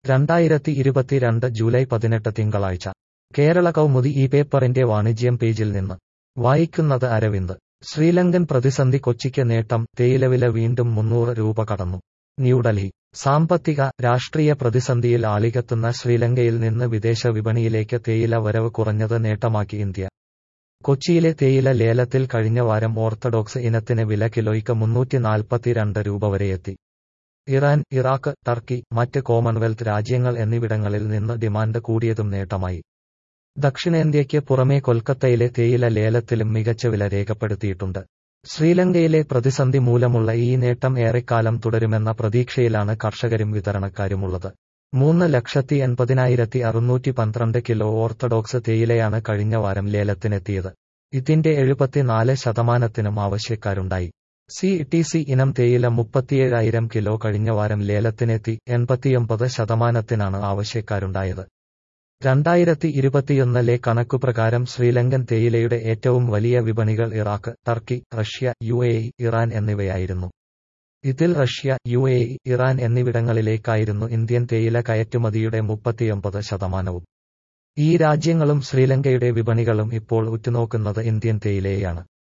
രണ്ടായിരത്തി ഇരുപത്തിരണ്ട് ജൂലൈ പതിനെട്ട് തിങ്കളാഴ്ച കേരള കൗമുദി ഈ പേപ്പറിന്റെ വാണിജ്യം പേജിൽ നിന്ന് വായിക്കുന്നത് അരവിന്ദ് ശ്രീലങ്കൻ പ്രതിസന്ധി കൊച്ചിക്ക് നേട്ടം തേയിലവില വീണ്ടും മുന്നൂറ് രൂപ കടന്നു ന്യൂഡൽഹി സാമ്പത്തിക രാഷ്ട്രീയ പ്രതിസന്ധിയിൽ ആളികത്തുന്ന ശ്രീലങ്കയിൽ നിന്ന് വിദേശ വിപണിയിലേക്ക് തേയില വരവ് കുറഞ്ഞത് നേട്ടമാക്കി ഇന്ത്യ കൊച്ചിയിലെ തേയില ലേലത്തിൽ കഴിഞ്ഞ വാരം ഓർത്തഡോക്സ് ഇനത്തിന് വില കിലോയ്ക്ക് മുന്നൂറ്റി നാൽപ്പത്തിരണ്ട് രൂപ വരെയെത്തി ഇറാൻ ഇറാഖ് ടർക്കി മറ്റ് കോമൺവെൽത്ത് രാജ്യങ്ങൾ എന്നിവിടങ്ങളിൽ നിന്ന് ഡിമാൻഡ് കൂടിയതും നേട്ടമായി ദക്ഷിണേന്ത്യയ്ക്ക് പുറമെ കൊൽക്കത്തയിലെ തേയില ലേലത്തിലും മികച്ച വില രേഖപ്പെടുത്തിയിട്ടുണ്ട് ശ്രീലങ്കയിലെ പ്രതിസന്ധി മൂലമുള്ള ഈ നേട്ടം ഏറെക്കാലം തുടരുമെന്ന പ്രതീക്ഷയിലാണ് കർഷകരും വിതരണക്കാരുമുള്ളത് മൂന്ന് ലക്ഷത്തി എൺപതിനായിരത്തി അറുന്നൂറ്റി പന്ത്രണ്ട് കിലോ ഓർത്തഡോക്സ് തേയിലയാണ് കഴിഞ്ഞ വാരം ലേലത്തിനെത്തിയത് ഇതിന്റെ എഴുപത്തിനാല് ശതമാനത്തിനും ആവശ്യക്കാരുണ്ടായി സി ടി സി ഇനം തേയില മുപ്പത്തിയേഴായിരം കിലോ കഴിഞ്ഞ വാരം ലേലത്തിനെത്തി എൺപത്തിയൊമ്പത് ശതമാനത്തിനാണ് ആവശ്യക്കാരുണ്ടായത് രണ്ടായിരത്തി ഇരുപത്തിയൊന്നിലെ കണക്കുപ്രകാരം ശ്രീലങ്കൻ തേയിലയുടെ ഏറ്റവും വലിയ വിപണികൾ Iraq Turkey Russia U A Iran എന്നിവയായിരുന്നു ഇതിൽ റഷ്യ യു എ ഇറാൻ എന്നിവിടങ്ങളിലേക്കായിരുന്നു ഇന്ത്യൻ തേയില കയറ്റുമതിയുടെ മുപ്പത്തിയൊമ്പത് ശതമാനവും ഈ രാജ്യങ്ങളും ശ്രീലങ്കയുടെ വിപണികളും ഇപ്പോൾ ഉറ്റുനോക്കുന്നത് ഇന്ത്യൻ തേയിലയെയാണ്